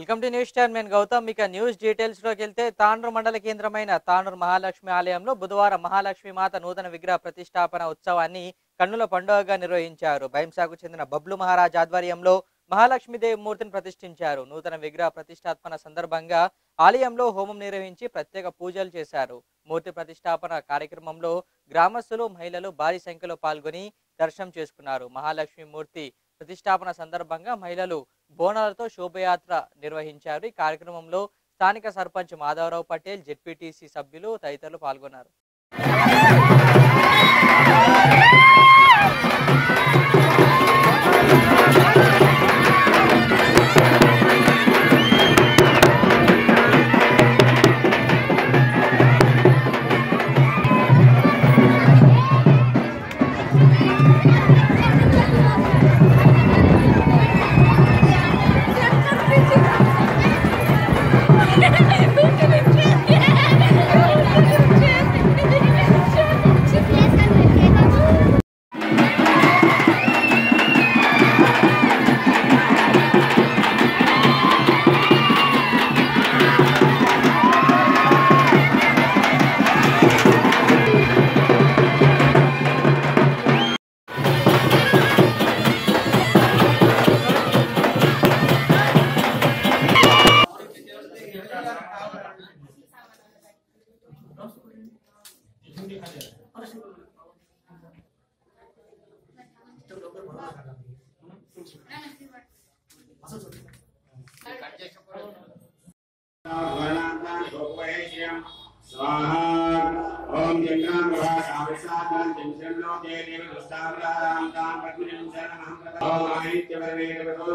welcome to news time నేను గౌతమ్ ఇక news details లోకి వెళ్తే తాండ్రు మండల కేంద్రమైన తాండ్రు మహాలక్ష్మి ఆలయంలో బుధవారం మహాలక్ష్మి మాత నూతన విగ్రహ ప్రతిష్టాపన ఉత్సవాన్ని కన్నుల పండుగగా నిర్వహించారు భైంసాకు చెందిన బబ్లు మహారాజ్ ఆధ్వర్యంలో మహాలక్ష్మీదేవి మూర్తిని ప్రతిష్ఠించారు నూతన విగ్రహ ప్రతిష్టాపన సందర్భంగా ఆలయంలో హోమం నిర్వహించి ప్రత్యేక పూజలు చేశారు మూర్తి ప్రతిష్టాపన కార్యక్రమంలో గ్రామస్తులు మహిళలు భారీ సంఖ్యలో పాల్గొని దర్శనం చేసుకున్నారు మహాలక్ష్మి మూర్తి ప్రతిష్టాపన సందర్భంగా మహిళలు బోనాలతో శోభయాత్ర నిర్వహించారు ఈ కార్యక్రమంలో స్థానిక సర్పంచ్ మాధవరావు పటేల్ జెడ్పీటీసీ సభ్యులు తదితరులు పాల్గొన్నారు स्वाहा ओम चंद्रां प्रभा साविसाकां चंद्रं लोके देव दुष्टावरां तां पद्मिनीं शरणं प्रपद्ये ओम आदित्यवर्णे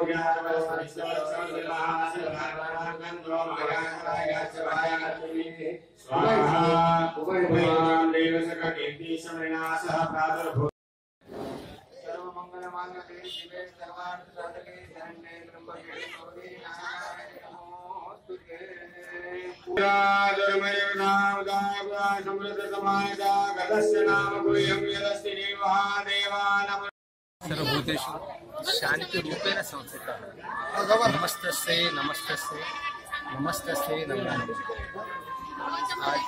प्रतोर्याचवस्वरिष्ठवत्सवदिलासभागवन्तो महाराजराय स्वाहा उभयं देवसककीर्तिशमनासः प्रादुर्भूत सर्वमङ्गलमाङ्गल्ये शिवे सर्वार्थसाधके शरण्ये त्र्यम्बके गौरी नारायणे नमोऽस्तुते समृद्धसमायता नाम गुह्यं यदस्ति देवानाम सर्वभूतेषु शान्तिरूपेण संस्थितः नमस्तस्यै नमस्तस्यै नमस्तस्यै नमो नमः आज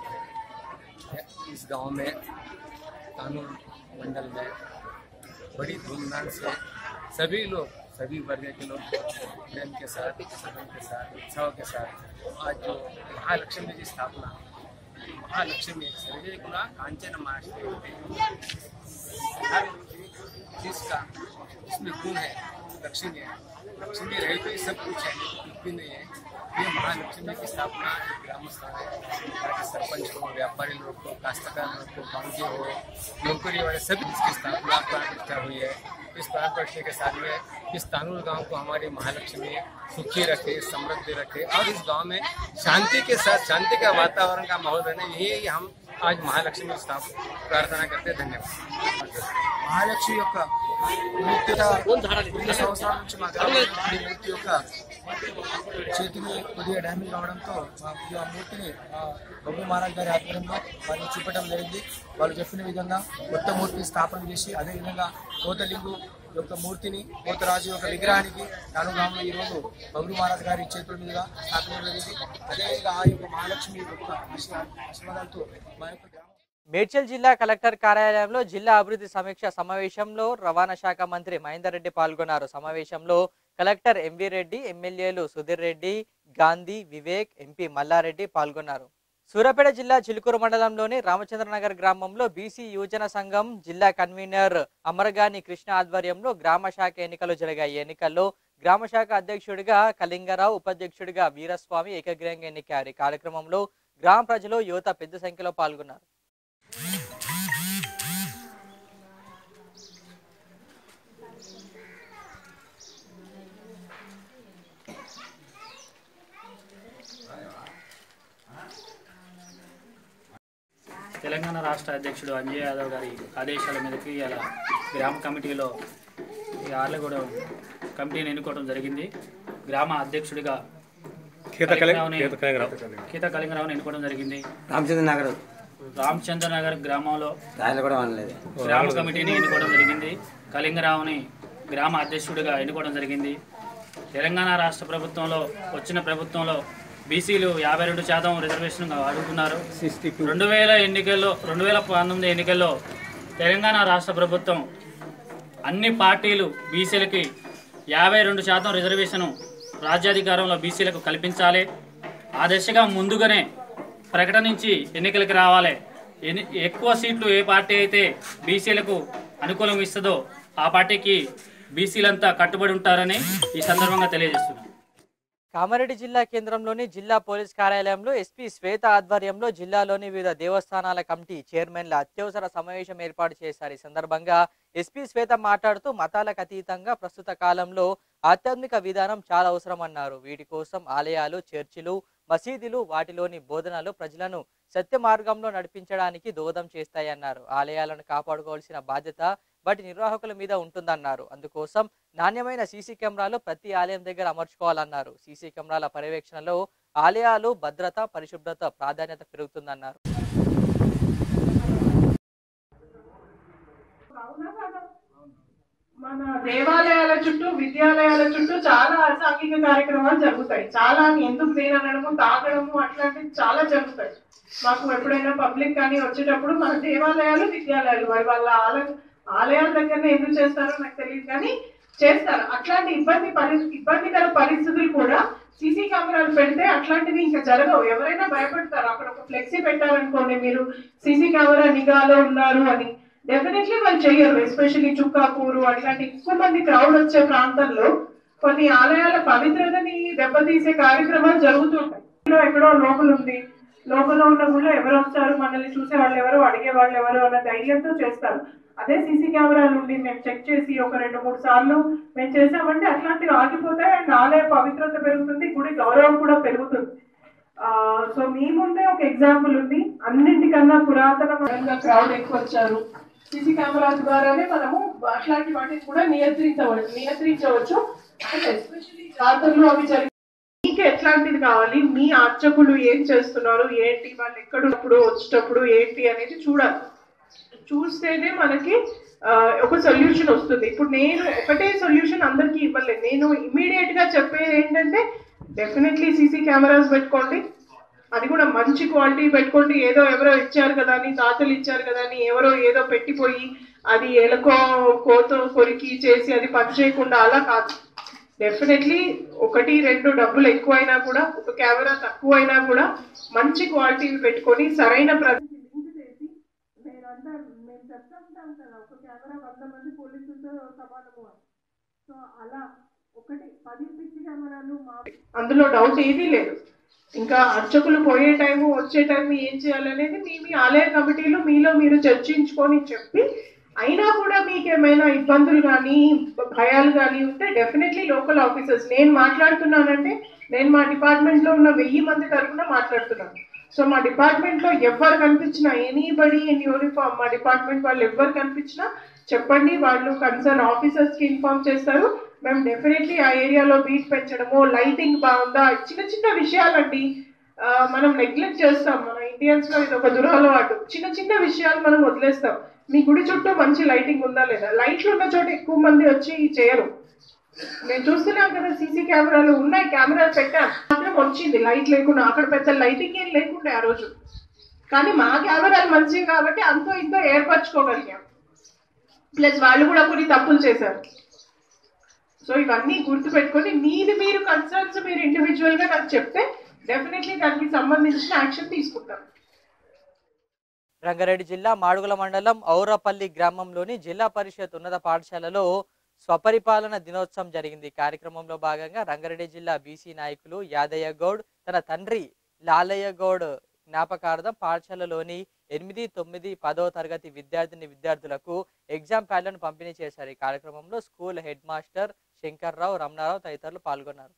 इस गांव में कानून मंडल में बड़ी धूमधाम से सभी लोग सभी वर्ग के लोग प्रेम के साथ सदन के साथ उत्सव के साथ आज जो महालक्ष्मी की स्थापना महालक्ष्मी सर्वे गुणा कांचन महाश्री हर चीज का इसमें गुण है लक्ष्मी है लक्ष्मी रही तो ये सब कुछ है कुछ भी नहीं है ये महालक्ष्मी की स्थापना ग्रामस्थ है ताकि सरपंच हो व्यापारी लोग हो काश्तकार लोग हो बांगे हो नौकरी वाले सभी इसकी स्थापना प्राण प्रतिष्ठा हुई है इस प्राण प्रतिष्ठा के साथ में इस तानूर गांव को हमारी महालक्ष्मी सुखी रखे समृद्धि रखे और इस गांव में शांति के साथ शांति का वातावरण का माहौल रहना यही हम आज महालक्ष्मी स्थाप प्रार्थना करते हैं धन्यवाद మహాలక్ష్మి యొక్క మూర్తిగా కొన్ని సంవత్సరాల నుంచి మా గ్రామంలో ఈ మూర్తి యొక్క చేతిని కొద్దిగా డ్యామేజ్ కావడంతో మా ఆ మూర్తిని ఆ బొబ్బు మహారాజ్ గారి ఆధ్వర్యంలో వారిని చూపడం జరిగింది వాళ్ళు చెప్పిన విధంగా కొత్త మూర్తి స్థాపన చేసి అదేవిధంగా కోతలింగు యొక్క మూర్తిని కోతరాజు యొక్క విగ్రహానికి నానుగామంలో ఈరోజు బొబ్బు మహారాజ్ గారి చేతుల మీదుగా స్థాపన జరిగింది అదేవిధంగా ఆ యొక్క మహాలక్ష్మి యొక్క ఆశీర్వా- ఆశీర్వాదాలతో మా యొక్క గ్రామం మేడ్చల్ జిల్లా కలెక్టర్ కార్యాలయంలో జిల్లా అభివృద్ధి సమీక్ష సమావేశంలో రవాణా శాఖ మంత్రి మహేందర్ రెడ్డి పాల్గొన్నారు సమావేశంలో కలెక్టర్ ఎంవి రెడ్డి ఎమ్మెల్యేలు సుధీర్ రెడ్డి గాంధీ వివేక్ ఎంపీ మల్లారెడ్డి పాల్గొన్నారు సూర్యాపేట జిల్లా చిలుకూరు మండలంలోని రామచంద్రనగర్ గ్రామంలో బీసీ యువజన సంఘం జిల్లా కన్వీనర్ అమరగాని కృష్ణ ఆధ్వర్యంలో గ్రామ శాఖ ఎన్నికలు జరిగాయి ఈ ఎన్నికల్లో గ్రామ శాఖ అధ్యక్షుడిగా కళింగరావు ఉపాధ్యక్షుడిగా వీరస్వామి ఏకగ్రీయంగా ఎన్నికారు ఈ కార్యక్రమంలో గ్రామ ప్రజలు యువత పెద్ద సంఖ్యలో పాల్గొన్నారు తెలంగాణ రాష్ట్ర అధ్యక్షుడు అంజయ్ యాదవ్ గారి ఆదేశాల మేరకు ఇలా గ్రామ కమిటీలో ఈ ఆర్లగూడ కమిటీని ఎన్నుకోవడం జరిగింది గ్రామ అధ్యక్షుడిగా కలింగరావుని- కీత కలింగరావుని ఎన్నుకోవడం జరిగింది రామచంద్ర నగర్ రామచంద్ర నగర్ గ్రామంలో రాయలు కూడా అనలేదు గ్రామ కమిటీని ఎన్నుకోవడం జరిగింది కలింగరావుని గ్రామ అధ్యక్షుడిగా ఎన్నుకోవడం జరిగింది తెలంగాణ రాష్ట్ర ప్రభుత్వంలో వచ్చిన ప్రభుత్వంలో బీసీలు యాభై రెండు శాతం రిజర్వేషన్ అడుగుతున్నారు రెండు వేల ఎన్నికల్లో రెండు వేల పంతొమ్మిది ఎన్నికల్లో తెలంగాణ రాష్ట్ర ప్రభుత్వం అన్ని పార్టీలు బీసీలకి యాభై రెండు శాతం రిజర్వేషను రాజ్యాధికారంలో బీసీలకు కల్పించాలి ఆ దిశగా ముందుగానే ప్రకటించి ఎన్నికలకు రావాలి ఎన్ని ఎక్కువ సీట్లు ఏ పార్టీ అయితే బీసీలకు అనుకూలం ఇస్తుందో ఆ పార్టీకి బీసీలంతా కట్టుబడి ఉంటారని ఈ సందర్భంగా తెలియజేస్తున్నాను కామారెడ్డి జిల్లా కేంద్రంలోని జిల్లా పోలీస్ కార్యాలయంలో ఎస్పీ శ్వేత ఆధ్వర్యంలో జిల్లాలోని వివిధ దేవస్థానాల కమిటీ చైర్మన్ల అత్యవసర సమావేశం ఏర్పాటు చేశారు ఈ సందర్భంగా ఎస్పీ శ్వేత మాట్లాడుతూ మతాలకు అతీతంగా ప్రస్తుత కాలంలో ఆధ్యాత్మిక విధానం చాలా అవసరమన్నారు వీటి కోసం ఆలయాలు చర్చిలు మసీదులు వాటిలోని బోధనలు ప్రజలను సత్య మార్గంలో నడిపించడానికి దోహదం చేస్తాయన్నారు ఆలయాలను కాపాడుకోవాల్సిన బాధ్యత వాటి నిర్వాహకుల మీద ఉంటుందన్నారు అందుకోసం నాణ్యమైన సీసీ కెమెరాలు ప్రతి ఆలయం దగ్గర అమర్చుకోవాలన్నారు సీసీ కెమెరాల పర్యవేక్షణలో ఆలయాలు భద్రత పరిశుభ్రత ప్రాధాన్యత పెరుగుతుందన్నారు మన దేవాలయాల చుట్టూ విద్యాలయాల చుట్టూ చాలా అసాంఘిక కార్యక్రమాలు జరుగుతాయి చాలా ఎందుకు దేనడము తాగడము అట్లాంటివి చాలా జరుగుతాయి మాకు ఎప్పుడైనా పబ్లిక్ కానీ వచ్చేటప్పుడు మన దేవాలయాలు విద్యాలయాలు మరి వాళ్ళ ఆల ఆలయాల దగ్గరనే ఎందుకు చేస్తారో నాకు తెలియదు కానీ చేస్తారు అట్లాంటి ఇబ్బంది పరి ఇబ్బందికర పరిస్థితులు కూడా సీసీ కెమెరాలు పెడితే అట్లాంటివి ఇంకా జరగవు ఎవరైనా భయపడతారు అక్కడ ఒక ఫ్లెక్సీ పెట్టారనుకోండి మీరు సీసీ కెమెరా నిఘాలో ఉన్నారు అని డెఫినెట్లీ వాళ్ళు చెయ్యరు ఎస్పెషల్లీ చుక్కాపూరు అట్లాంటి ఎక్కువ మంది క్రౌడ్ వచ్చే ప్రాంతంలో కొన్ని ఆలయాల పవిత్రతని దెబ్బతీసే కార్యక్రమాలు జరుగుతుంటాయి ఇందులో ఎక్కడో లోపల ఉంది లోపల ఉన్న ఊళ్ళో ఎవరు వచ్చారు మనల్ని చూసే వాళ్ళు ఎవరు అడిగే వాళ్ళు ఎవరు అన్న ధైర్యంతో చేస్తారు అదే సీసీ కెమెరాలు ఉండి మేము చెక్ చేసి ఒక రెండు మూడు సార్లు మేము చేసామంటే అట్లాంటివి ఆగిపోతాయి అండ్ ఆలయ పవిత్రత పెరుగుతుంది గుడి గౌరవం కూడా పెరుగుతుంది ఆ, సో మీ ముందే ఒక ఎగ్జాంపుల్ ఉంది అన్నింటికన్నా పురాతన క్రౌడ్ ఎక్కువ వచ్చారు సీసీ కెమెరా ద్వారానే మనము అట్లాంటి వాటిని కూడా నియంత్రించవచ్చు నియంత్రించవచ్చు అండ్ ఎస్పెషల్లీ జాతరలు అవి జరిగి మీకు ఎట్లాంటిది కావాలి మీ అర్చకులు ఏం చేస్తున్నారు ఏంటి వాళ్ళు ఎక్కడున్నప్పుడు వచ్చేటప్పుడు ఏంటి అనేది చూడాలి చూస్తేనే మనకి ఆ, ఒక సొల్యూషన్ వస్తుంది ఇప్పుడు నేను ఒకటే సొల్యూషన్ అందరికీ ఇవ్వలేదు నేను ఇమీడియట్ గా చెప్పేది ఏంటంటే డెఫినెట్లీ సీసీ కెమెరాస్ పెట్టుకోండి అది కూడా మంచి క్వాలిటీ పెట్టుకోండి ఏదో ఎవరో ఇచ్చారు కదా అని తాతలు ఇచ్చారు కదా అని ఎవరో ఏదో పెట్టిపోయి అది ఎలకో కోతో కొరికి చేసి అది పని చేయకుండా అలా కాదు డెఫినెట్లీ ఒకటి రెండు డబ్బులు ఎక్కువైనా కూడా ఒక కెమెరా తక్కువైనా కూడా మంచి క్వాలిటీ పెట్టుకొని సరైన ప్రజలకి లింక్ చేసి నేనంతా మేము చెప్తుంటాం కదా ఒక కెమెరా వంద మంది పోలీసులతో సమానము అని సో అలా ఒకటి పది పిచ్చి కెమెరాలు మా అందులో డౌట్ ఏదీ లేదు ఇంకా అర్చకులు పోయే టైము వచ్చే టైం ఏం చేయాలనేది మీ మీ ఆలయ కమిటీలో మీలో మీరు చర్చించుకొని చెప్పి అయినా కూడా మీకు ఏమైనా ఇబ్బందులు కానీ భయాలు కానీ ఉంటే డెఫినెట్లీ లోకల్ ఆఫీసర్స్ నేను మాట్లాడుతున్నానంటే నేను మా డిపార్ట్మెంట్లో ఉన్న వెయ్యి మంది తరఫున మాట్లాడుతున్నాను సో మా డిపార్ట్మెంట్లో ఎవరు కనిపించినా ఎనీబడి ఇన్ యూనిఫామ్ మా డిపార్ట్మెంట్ వాళ్ళు ఎవరు కనిపించినా చెప్పండి వాళ్ళు కన్సర్న్ ఆఫీసర్స్కి ఇన్ఫార్మ్ చేస్తారు మేము డెఫినెట్లీ ఆ ఏరియాలో బీట్ పెంచడము లైటింగ్ బాగుందా చిన్న చిన్న విషయాలండి ఆ, మనం నెగ్లెక్ట్ చేస్తాం మన ఇండియన్స్ లో ఇది ఒక దురలవాటు చిన్న చిన్న విషయాలు మనం వదిలేస్తాం మీ గుడి చుట్టూ మంచి లైటింగ్ ఉందా లేదా లైట్లు ఉన్న చోట ఎక్కువ మంది వచ్చి చేయరు నేను చూస్తున్నాం కదా సీసీ కెమెరాలు ఉన్నాయి కెమెరాలు పెట్టాం మాత్రం వచ్చింది లైట్ లేకుండా అక్కడ పెద్ద లైటింగ్ ఏం లేకుండే ఆ రోజు కానీ మా కెమెరాలు మంచివి కాబట్టి అంతో ఇంతో ఏర్పరచుకోగలిగాం ప్లస్ వాళ్ళు కూడా కొన్ని తప్పులు చేశారు సో ఇవన్నీ గుర్తుపెట్టుకొని మీది మీరు కన్సర్న్స్ మీరు ఇండివిజువల్ గా నాకు చెప్తే డెఫినెట్లీ దానికి సంబంధించిన యాక్షన్ తీసుకుంటాం రంగారెడ్డి జిల్లా మాడుగుల మండలం ఔరపల్లి గ్రామంలోని జిల్లా పరిషత్ ఉన్నత పాఠశాలలో స్వపరిపాలన దినోత్సవం జరిగింది ఈ కార్యక్రమంలో భాగంగా రంగారెడ్డి జిల్లా బీసీ నాయకులు యాదయ్య గౌడ్ తన తండ్రి లాలయ్య గౌడ్ జ్ఞాపకార్థం పాఠశాలలోని ఎనిమిది తొమ్మిది పదో తరగతి విద్యార్థిని విద్యార్థులకు ఎగ్జామ్ ప్యాడ్లను పంపిణీ చేశారు ఈ కార్యక్రమంలో school head master Shankar Rao Ramana Rao తదితరులు పాల్గొన్నారు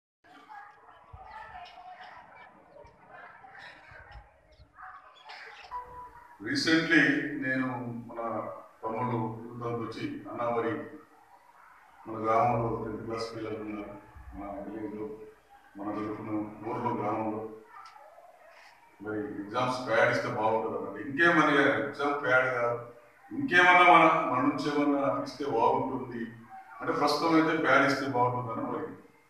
రీసెంట్లీ నేను మన తమ్ముడు వృద్ధానికి వచ్చి అన్నావరి మన గ్రామంలో టెన్త్ క్లాస్ పిల్లలు ఉన్నారు మన విలేజ్లో మన తరఫున ఊర్లో గ్రామంలో మరి ఎగ్జామ్స్ ప్యాడ్ ఇస్తే బాగుంటుంది అన్నమాట ఇంకేమని ఎగ్జామ్ ప్యాడ్ కాదు ఇంకేమన్నా మన మన నుంచి ఏమన్నా ఇస్తే బాగుంటుంది అంటే ప్రస్తుతం అయితే ప్యాడ్ ఇస్తే బాగుంటుందని మరి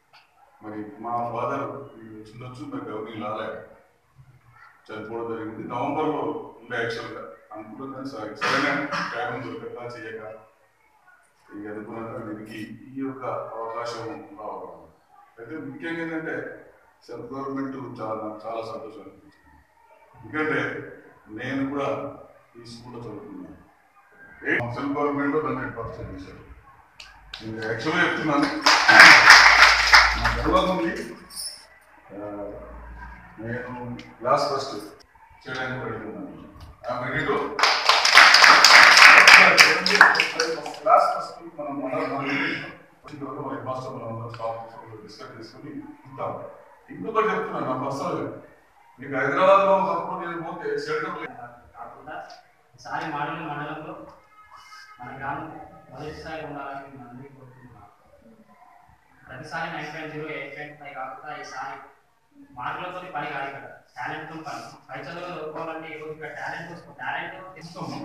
మరి మా ఫాదర్ ఉండొచ్చు మరి గవర్నింగ్ రాలే చనిపోవడం జరిగింది నవంబర్లో ఉండే యాక్చువల్గా అనుకున్నాం కానీ సరే సరైన టైం దొరకక చేయక ఇక అనుకున్నాక దీనికి ఈ యొక్క అవకాశం రావడం అయితే ముఖ్యంగా ఏంటంటే సెంట్రల్ గవర్నమెంట్ చాలా నాకు చాలా సంతోషం అనిపించింది ఎందుకంటే నేను కూడా ఈ స్కూల్లో చదువుకున్నాను సెంట్రల్ గవర్నమెంట్లో హండ్రెడ్ పర్సెంట్ చేశారు నేను యాక్చువల్గా చెప్తున్నాను నా తర్వాత ఉంది ఆ, నేను క్లాస్ ఫస్ట్ చేయడానికి రెడీ ఉన్నాను I'm ready to class first మనం మన మన వచ్చిన తర్వాత మన మాస్టర్ మనం అందరం స్టాఫ్ డిస్కస్ చేసుకుని ఇద్దాం ఇంకొకటి చెప్తున్నాను నా పర్సనల్గా మీకు హైదరాబాద్లో ఒకప్పుడు నేను పోతే షెల్టర్ కాకుండా ఈసారి మాడల మండలంలో మన గ్రామం మొదటి స్థాయి ఉండాలని మేము అందరికీ కోరుకుంటున్నాం ప్రతిసారి nine point zero eight point five కాకుండా ఈసారి మార్కులతో పని కాదు ఇక్కడ టాలెంట్తో పని పై చదువులో చదువుకోవాలంటే ఇప్పుడు ఇక్కడ టాలెంట్ టాలెంట్ తీసుకోము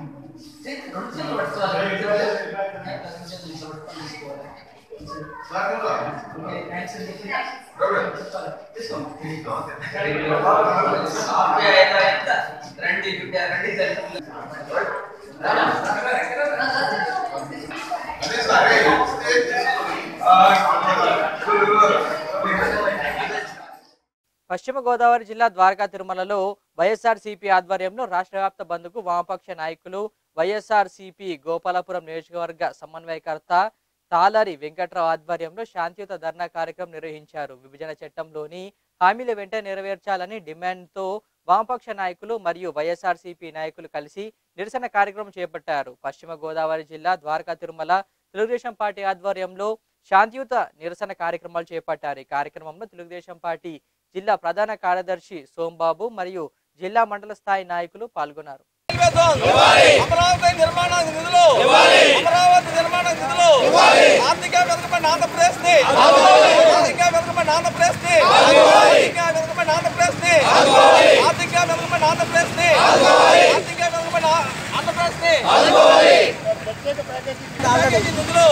పశ్చిమ గోదావరి జిల్లా ద్వారకా తిరుమలలో వైఎస్ఆర్ సిపి ఆధ్వర్యంలో రాష్ట్ర వ్యాప్త బంద్కు వామపక్ష నాయకులు వైఎస్ఆర్ సిపి గోపాలపురం నియోజకవర్గ సమన్వయకర్త తాలారి వెంకట్రావు ఆధ్వర్యంలో శాంతియుత ధర్నా కార్యక్రమం నిర్వహించారు విభజన చట్టంలోని హామీలు వెంటనే నెరవేర్చాలని డిమాండ్తో వామపక్ష నాయకులు మరియు వైఎస్ఆర్ సిపి నాయకులు కలిసి నిరసన కార్యక్రమం చేపట్టారు పశ్చిమ గోదావరి జిల్లా ద్వారకా తిరుమల తెలుగుదేశం పార్టీ ఆధ్వర్యంలో శాంతియుత నిరసన కార్యక్రమాలు చేపట్టారు ఈ కార్యక్రమంలో తెలుగుదేశం పార్టీ జిల్లా ప్రధాన కార్యదర్శి సోంబాబు మరియు జిల్లా మండల స్థాయి నాయకులు పాల్గొన్నారు అమరావతి నిర్మాణ నిధులు అమరావతి నిర్మాణ నిధులు ఆర్థిక వెనుకబడిన ఆంధ్రప్రదేశ్ ని ఆర్థిక వెనుకబడిన ఆంధ్రప్రదేశ్ ని ఆర్థిక వెనుకబడిన ఆంధ్రప్రదేశ్ ని ఆర్థిక వెనుకబడిన ఆంధ్రప్రదేశ్ ని ఆర్థిక వెనుకబడిన ఆంధ్రప్రదేశ్ ని ప్యాకేజీ నిధులు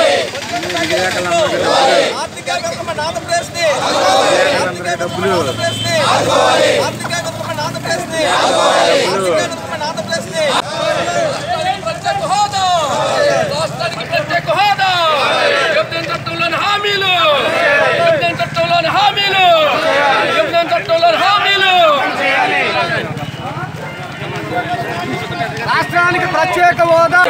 ఆర్థిక వెనుకబడిన ఆంధ్రప్రదేశ్ ని ఆర్థిక వెనుకబడిన ఆంధ్రప్రదేశ్ ని ఆర్థిక వెనుకబడిన ఆంధ్రప్రదేశ్ ని ఆర్థిక వెనుకబడిన ఆంధ్రప్రదేశ్ ని ప్రత్యేక హోదా రాష్ట్రానికి ప్రత్యేక హోదా విభజన చట్టంలోని హామీలు విభజన చట్టంలోని హామీలు విభజన చట్టంలోని హామీలు రాష్ట్రానికి ప్రత్యేక హోదా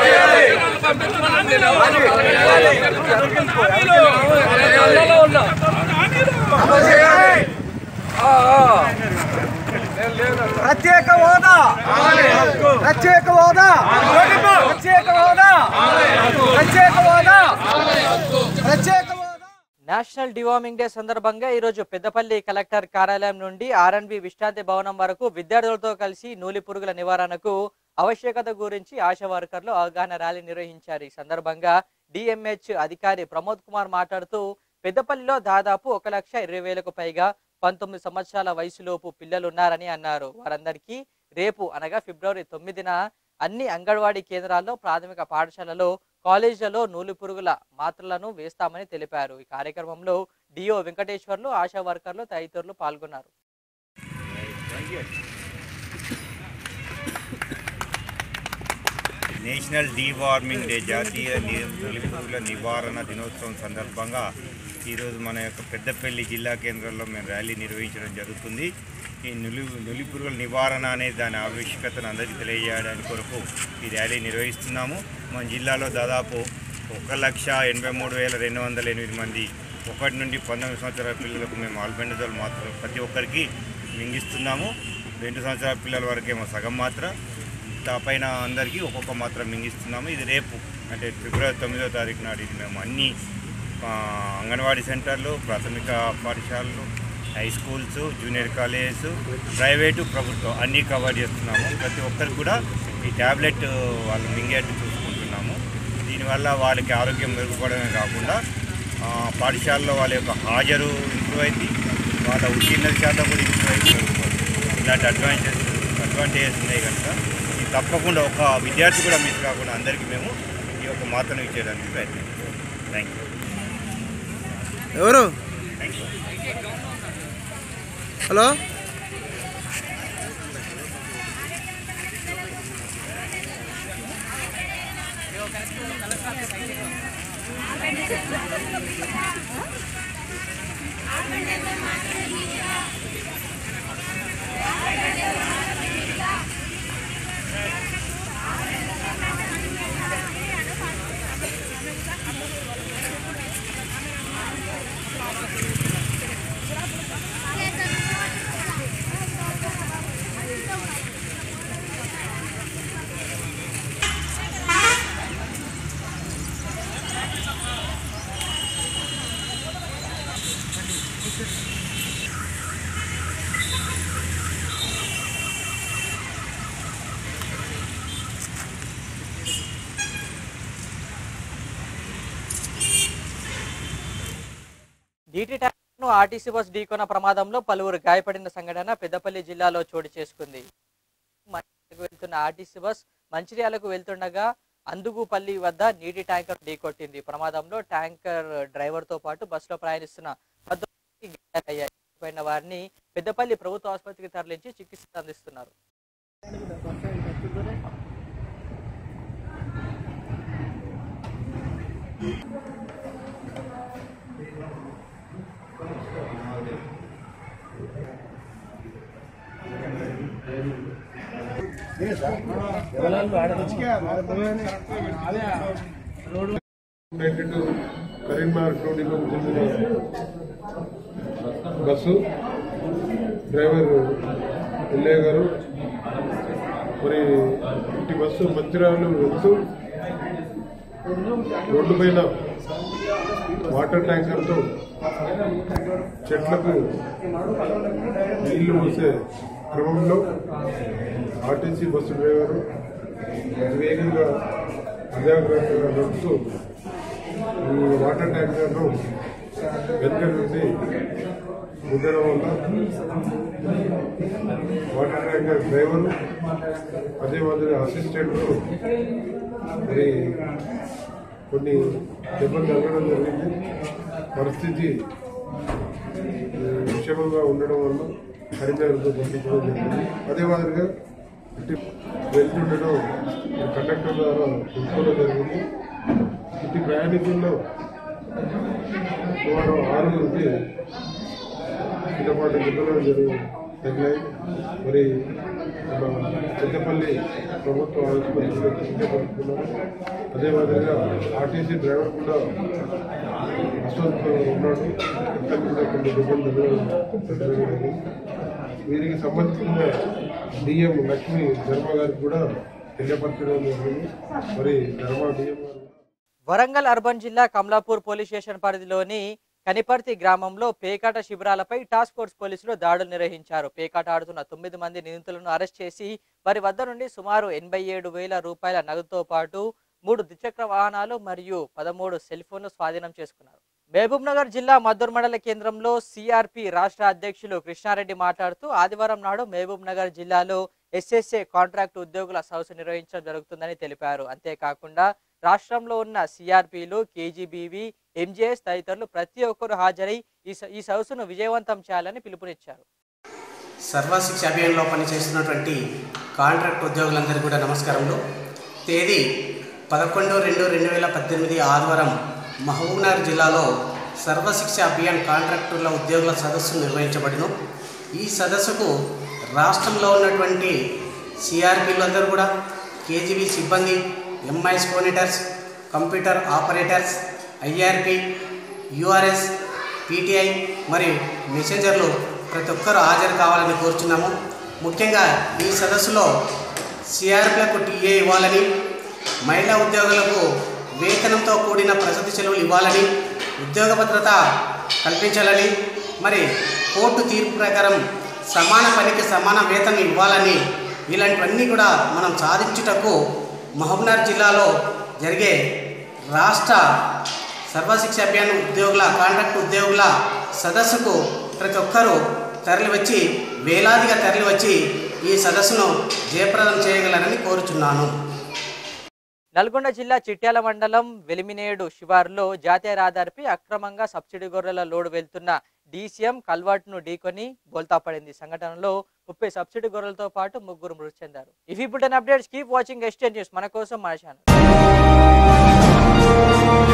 ప్రత్యేక హోదా ప్రత్యేక హోదా ప్రత్యేక హోదా ప్రత్యేక హోదా ప్రత్యేక హోదా నేషనల్ డివార్మింగ్ డే సందర్భంగా ఈరోజు పెద్దపల్లి కలెక్టర్ కార్యాలయం నుండి ఆర్ఎన్బి విశ్రాంతి భవనం వరకు విద్యార్థులతో కలిసి నూలి పురుగుల నివారణకు ఆవశ్యకత గురించి ఆశా వర్కర్లు అవగాహన ర్యాలీ నిర్వహించారు ఈ సందర్భంగా డిఎంహెచ్ అధికారి ప్రమోద్ కుమార్ మాట్లాడుతూ పెద్దపల్లిలో దాదాపు ఒక లక్ష ఇరవై వేలకు పైగా పంతొమ్మిది సంవత్సరాల వయసులోపు పిల్లలున్నారని అన్నారు వారందరికీ రేపు అనగా ఫిబ్రవరి తొమ్మిదిన అన్ని అంగన్వాడీ కేంద్రాల్లో ప్రాథమిక పాఠశాలలో కాలేజీలలో నూలు పురుగుల మాత్రలను వేస్తామని తెలిపారు ఈ కార్యక్రమంలో డిఓ వెంకటేశ్వర్లు ఆశా వర్కర్లు తదితరులు పాల్గొన్నారు నేషనల్ డీవార్మింగ్ డే జాతీయ ని- నులిపురుగుల నివారణ దినోత్సవం సందర్భంగా ఈరోజు మన యొక్క పెద్దపల్లి జిల్లా కేంద్రంలో మేము ర్యాలీ నిర్వహించడం జరుగుతుంది ఈ నులి నులిపురుగుల నివారణ అనే దాని ఆవశ్యకతను అందరికీ తెలియజేయడానికి కొరకు ఈ ర్యాలీ నిర్వహిస్తున్నాము మన జిల్లాలో దాదాపు ఒక లక్ష ఎనభై మూడు వేల రెండు వందల ఎనిమిది మంది ఒకటి నుండి పంతొమ్మిది సంవత్సరాల పిల్లలకు మేము ఆల్బెండజోల్ మాత్రం ప్రతి ఒక్కరికి మింగిస్తున్నాము రెండు సంవత్సరాల పిల్లల వరకేమో సగం మాత్ర ఆ పైన అందరికీ ఒక్కొక్క మాత్రం మింగిస్తున్నాము ఇది రేపు అంటే ఫిబ్రవరి తొమ్మిదో తారీఖు నాడు ఇది మేము అన్ని ఆ, అంగన్వాడీ సెంటర్లు ప్రాథమిక పాఠశాలలు high schools junior colleges private ప్రభుత్వం అన్నీ కవర్ చేస్తున్నాము ప్రతి ఒక్కరు కూడా ఈ ట్యాబ్లెట్ వాళ్ళు మింగేట్టు చూసుకుంటున్నాము దీనివల్ల వాళ్ళకి ఆరోగ్యం మెరుగుపడమే కాకుండా ఆ, పాఠశాలలో వాళ్ళ యొక్క హాజరు ఇంప్రూవ్ అయింది వాళ్ళ ఉత్తీర్ణత శాతం కూడా ఇంప్రూవ్ అయింది ఇలాంటి అడ్వాంటేజెస్ అడ్వాంటేజెస్ ఉన్నాయి కనుక ఇది తప్పకుండా ఒక విద్యార్థి కూడా మిస్ కాకుండా అందరికీ మేము ఈ యొక్క మాతను ఇచ్చేయడానికి ప్రయత్నిస్తాం థ్యాంక్ యూ ఎవరు thank you hello DT tank ను ఆర్టీసీ బస్ ఢీకొన్న ప్రమాదంలో పలువురు గాయపడిన సంఘటన పెద్దపల్లి జిల్లాలో చోటు చేసుకుంది మంచిర్యాలకు వెళ్తున్న ఆర్టీసీ బస్ మంచిర్యాలకు వెళ్తుండగా అందుగుపల్లి వద్ద నీటి ట్యాంకర్ ఢీకొట్టింది ప్రమాదంలో ట్యాంకర్ డ్రైవర్ తో పాటు బస్సులో ప్రయాణిస్తున్న పద్దెనిమిది మంది గాయాలయ్యాయి గాయపడిన వారిని పెద్దపల్లి ప్రభుత్వ ఆసుపత్రికి తరలించి చికిత్స అందిస్తున్నారు యునైటెడ్ కరీంనగర్ టూడీలకు చెందిన బస్సు డ్రైవర్ ఎల్లయ్య గారు మరి ఇటు బస్సు మంచిర్యాలలో వెళ్తూ రోడ్డు పైన వాటర్ ట్యాంకర్తో చెట్లకు నీళ్లు పోసే క్రమంలో ఆర్టీసీ బస్సు డ్రైవరు వేగంగా అజాగ్రత్తగా నడుపుతూ ఈ వాటర్ ట్యాంకర్ను వెనుక నుండి గుద్దడం వల్ల వాటర్ ట్యాంకర్ డ్రైవరు అదే మాదిరి అసిస్టెంట్ మరి కొన్ని దెబ్బలు తగ్గడం జరిగింది పరిస్థితి ఆ, విషమంగా ఉండడం వల్ల కరీంనగర్కు పంపించడం జరిగింది అదే మాదిరిగా ఇటు వెళ్తుండడం కండక్టర్ ద్వారా తెలుసుకోవడం జరిగింది ఇటు ప్రయాణికుల్లో సుమారు ఆరుగురికి చిన్నపాటి దెబ్బలు జరిగి తగిలాయి మరి మన పెద్దపల్లి ప్రభుత్వ ఆసుపత్రిలో చిన్నపడుతున్నారు అదే మాదిరిగా ఆర్టీసీ డ్రైవర్ కూడా అస్వస్థ ఉన్నాడు ఇతను కూడా కొన్ని దెబ్బలు తగలడం వీరికి సంబంధించిన డిఎం లక్ష్మి ధర్మ గారికి కూడా తెలియపరచడం జరిగింది మరి ధర్మ డిఎం గారు వరంగల్ అర్బన్ జిల్లా కమలాపూర్ పోలీస్ స్టేషన్ పరిధిలోని కనిపర్తి గ్రామంలో పేకాట శిబిరాలపై టాస్క్ ఫోర్స్ పోలీసులు దాడులు నిర్వహించారు పేకాట ఆడుతున్న తొమ్మిది మంది నిందితులను అరెస్ట్ చేసి వారి వద్ద నుండి సుమారు ఎనభై ఏడు వేల రూపాయల నగదుతో పాటు మూడు ద్విచక్ర వాహనాలు మరియు పదమూడు సెల్ ఫోన్లు స్వాధీనం చేసుకున్నారు మహబూబ్ నగర్ జిల్లా మద్దూర్ మండల కేంద్రంలో సిఆర్పి రాష్ట్ర అధ్యక్షులు కృష్ణారెడ్డి మాట్లాడుతూ ఆదివారం నాడు మహబూబ్ నగర్ జిల్లాలో ఎస్ఎస్ఏ కాంట్రాక్ట్ ఉద్యోగుల సదస్సు నిర్వహించడం జరుగుతుందని తెలిపారు అంతేకాకుండా రాష్ట్రంలో ఉన్న సిఆర్పిలు కేజీబీవి ఎంజేఎస్ తదితరులు ప్రతి ఒక్కరూ హాజరై ఈ స- ఈ సదస్సును విజయవంతం చేయాలని పిలుపునిచ్చారు సర్వశిక్ష అభియాన్లో పనిచేస్తున్నటువంటి కాంట్రాక్ట్ ఉద్యోగులందరికీ కూడా నమస్కారములు తేదీ పదకొండు రెండు రెండు వేల పద్దెనిమిది ఆదివారం మహబూబ్నగర్ జిల్లాలో సర్వశిక్ష అభియాన్ కాంట్రాక్టుల ఉద్యోగుల సదస్సు నిర్వహించబడిను ఈ సదస్సుకు రాష్ట్రంలో ఉన్నటువంటి సిఆర్పీలు అందరూ కూడా కేజీబీ సిబ్బంది MIS coordinators computer operators IRP URS PTI మరియు మెసెంజర్లు ప్రతి ఒక్కరూ హాజరు కావాలని కోరుచున్నాము ముఖ్యంగా ఈ సదస్సులో సిఆర్పిలకు టీఏ ఇవ్వాలని మహిళా ఉద్యోగులకు వేతనంతో కూడిన ప్రసతి సెలవులు ఇవ్వాలని ఉద్యోగ భద్రత కల్పించాలని మరి కోర్టు తీర్పు ప్రకారం సమాన పనికి సమాన వేతనం ఇవ్వాలని ఇలాంటివన్నీ కూడా మనం సాధించుటకు మహబూబ్నగర్ జిల్లాలో జరిగే రాష్ట్ర సర్వశిక్ష అభియాన్ ఉద్యోగుల కాంట్రాక్ట్ ఉద్యోగుల సదస్సుకు ప్రతి ఒక్కరూ తరలివచ్చి వేలాదిగా తరలివచ్చి ఈ సదస్సును జయప్రదం చేయగలరని కోరుచున్నాను నల్గొండ జిల్లా చిట్యాల మండలం వెలిమినేడు శివారులో జాతీయ రహదారిపై అక్రమంగా సబ్సిడీ గొర్రెల లోడు వెళ్తున్న డీసీఎం కల్వర్ట్ను ఢీకొని బోల్తా పడింది సంఘటనలో ముప్పై సబ్సిడీ గొర్రెలతో పాటు ముగ్గురు మృతి చెందారు ఇఫ్ ఇప్పుడు updates keep watching estate news మన కోసం మన ఛానల్